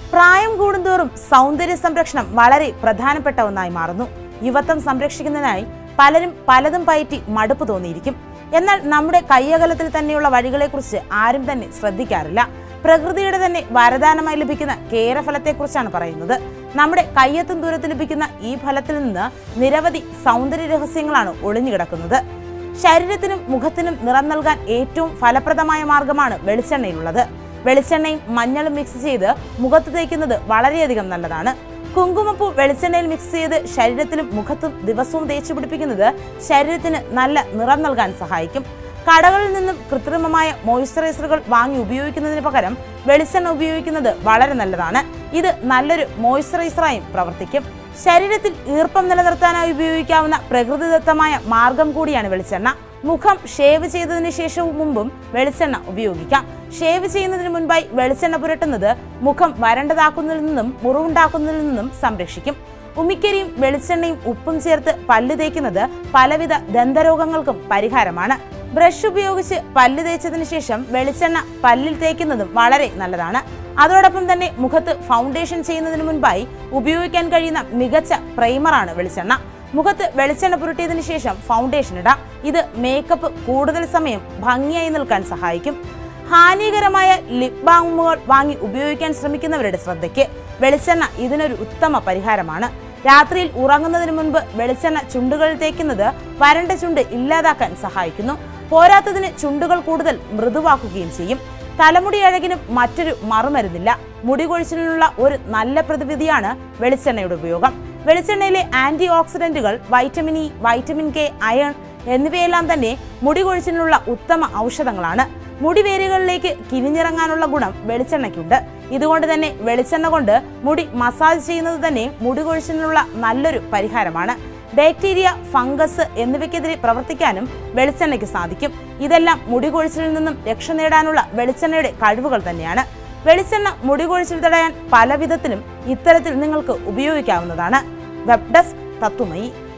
പ്രായം കൂടുന്തോറും സൗന്ദര്യ സംരക്ഷണം വളരെ പ്രധാനപ്പെട്ട ഒന്നായി മാറുന്നു യുവത്വം സംരക്ഷിക്കുന്നതിനായി പലരും പലതും പയറ്റി മടുപ്പ് തോന്നിയിരിക്കും എന്നാൽ നമ്മുടെ കയ്യകലത്തിൽ തന്നെയുള്ള വഴികളെക്കുറിച്ച് ആരും തന്നെ ശ്രദ്ധിക്കാറില്ല പ്രകൃതിയുടെ തന്നെ വരദാനമായി ലഭിക്കുന്ന കേരഫലത്തെക്കുറിച്ചാണ് പറയുന്നത് നമ്മുടെ കയ്യെത്തും ദൂരത്ത് ലഭിക്കുന്ന ഈ ഫലത്തിൽ നിന്ന് നിരവധി സൗന്ദര്യ രഹസ്യങ്ങളാണ് ഒളിഞ്ഞുകിടക്കുന്നത് ശരീരത്തിനും മുഖത്തിനും നിറം നൽകാൻ ഏറ്റവും ഫലപ്രദമായ മാർഗമാണ് വെളിച്ചെണ്ണയിലുള്ളത് വെളിച്ചെണ്ണയും മഞ്ഞളും മിക്സ് ചെയ്ത് മുഖത്ത് തേക്കുന്നത് വളരെയധികം നല്ലതാണ് കുങ്കുമപ്പൂ വെളിച്ചെണ്ണയിൽ മിക്സ് ചെയ്ത് ശരീരത്തിലും മുഖത്തും ദിവസവും തേച്ചു പിടിപ്പിക്കുന്നത് ശരീരത്തിന് നല്ല നിറം നൽകാൻ സഹായിക്കും കടകളിൽ നിന്നും കൃത്രിമമായ മോയ്സ്ചറൈസറുകൾ വാങ്ങി ഉപയോഗിക്കുന്നതിന് പകരം വെളിച്ചെണ്ണ ഉപയോഗിക്കുന്നത് വളരെ നല്ലതാണ് ഇത് നല്ലൊരു മോയ്സ്ചറൈസറായും പ്രവർത്തിക്കും ശരീരത്തിൽ ഈർപ്പം നിലനിർത്താനായി ഉപയോഗിക്കാവുന്ന പ്രകൃതിദത്തമായ മാർഗം കൂടിയാണ് വെളിച്ചെണ്ണ മുഖം ഷേവ് ചെയ്തതിന് ശേഷവും മുമ്പും വെളിച്ചെണ്ണ ഉപയോഗിക്കാം ഷേവ് ചെയ്യുന്നതിന് മുൻപായി വെളിച്ചെണ്ണ പുരട്ടുന്നത് മുഖം വരണ്ടതാക്കുന്നതിൽ നിന്നും മുറിവുണ്ടാക്കുന്നതിൽ നിന്നും സംരക്ഷിക്കും ഉമിക്കരിയും വെളിച്ചെണ്ണയും ഉപ്പും ചേർത്ത് പല്ല് തേക്കുന്നത് പലവിധ ദന്തരോഗങ്ങൾക്കും പരിഹാരമാണ് ബ്രഷ് ഉപയോഗിച്ച് പല്ല് തേച്ചതിന് ശേഷം വെളിച്ചെണ്ണ പല്ലിൽ തേക്കുന്നതും വളരെ നല്ലതാണ് അതോടൊപ്പം തന്നെ മുഖത്ത് ഫൗണ്ടേഷൻ ചെയ്യുന്നതിന് മുൻപായി ഉപയോഗിക്കാൻ കഴിയുന്ന മികച്ച പ്രൈമറാണ് വെളിച്ചെണ്ണ മുഖത്ത് വെളിച്ചെണ്ണ പുരട്ടിയതിനു ശേഷം ഫൗണ്ടേഷൻ ഇടാം ഇത് മേക്കപ്പ് കൂടുതൽ സമയം ഭംഗിയായി നിൽക്കാൻ സഹായിക്കും ഹാനികരമായ ലിപ് ബാമുകൾ വാങ്ങി ഉപയോഗിക്കാൻ ശ്രമിക്കുന്നവരുടെ ശ്രദ്ധയ്ക്ക് വെളിച്ചെണ്ണ ഇതിനൊരു ഉത്തമ പരിഹാരമാണ് രാത്രിയിൽ ഉറങ്ങുന്നതിന് മുൻപ് വെളിച്ചെണ്ണ ചുണ്ടുകളിൽ തേക്കുന്നത് വരണ്ട ചുണ്ട് ഇല്ലാതാക്കാൻ സഹായിക്കുന്നു പോരാത്തതിന് ചുണ്ടുകൾ കൂടുതൽ മൃദുവാക്കുകയും ചെയ്യും തലമുടി അഴകിനും മറ്റൊരു മറുമരുന്നില്ല മുടി കൊഴിച്ചിലിനുള്ള ഒരു നല്ല പ്രതിവിധിയാണ് വെളിച്ചെണ്ണയുടെ ഉപയോഗം വെളിച്ചെണ്ണയിലെ ആന്റി ഓക്സിഡന്റുകൾ vitamin E vitamin K iron എന്നിവയെല്ലാം തന്നെ മുടി കൊഴിച്ചിലിനുള്ള ഉത്തമ ഔഷധങ്ങളാണ് മുടിവേരുകളിലേക്ക് കിനിഞ്ഞിറങ്ങാനുള്ള ഗുണം വെളിച്ചെണ്ണയ്ക്കുണ്ട് ഇതുകൊണ്ട് തന്നെ വെളിച്ചെണ്ണ കൊണ്ട് മുടി മസാജ് ചെയ്യുന്നത് തന്നെ മുടി കൊഴിച്ചിലിനുള്ള നല്ലൊരു പരിഹാരമാണ് ബാക്ടീരിയ ഫംഗസ് എന്നിവയ്ക്കെതിരെ പ്രവർത്തിക്കാനും വെളിച്ചെണ്ണയ്ക്ക് സാധിക്കും ഇതെല്ലാം മുടി കൊഴിച്ചിലിൽ നിന്നും രക്ഷ നേടാനുള്ള വെളിച്ചെണ്ണയുടെ കഴിവുകൾ തന്നെയാണ് വെളിച്ചെണ്ണ മുടി കൊഴിച്ചിൽ തടയാൻ പല വിധത്തിലും ഇത്തരത്തിൽ നിങ്ങൾക്ക് ഉപയോഗിക്കാവുന്നതാണ് വെബ് ഡെസ്ക് തത്തുമയി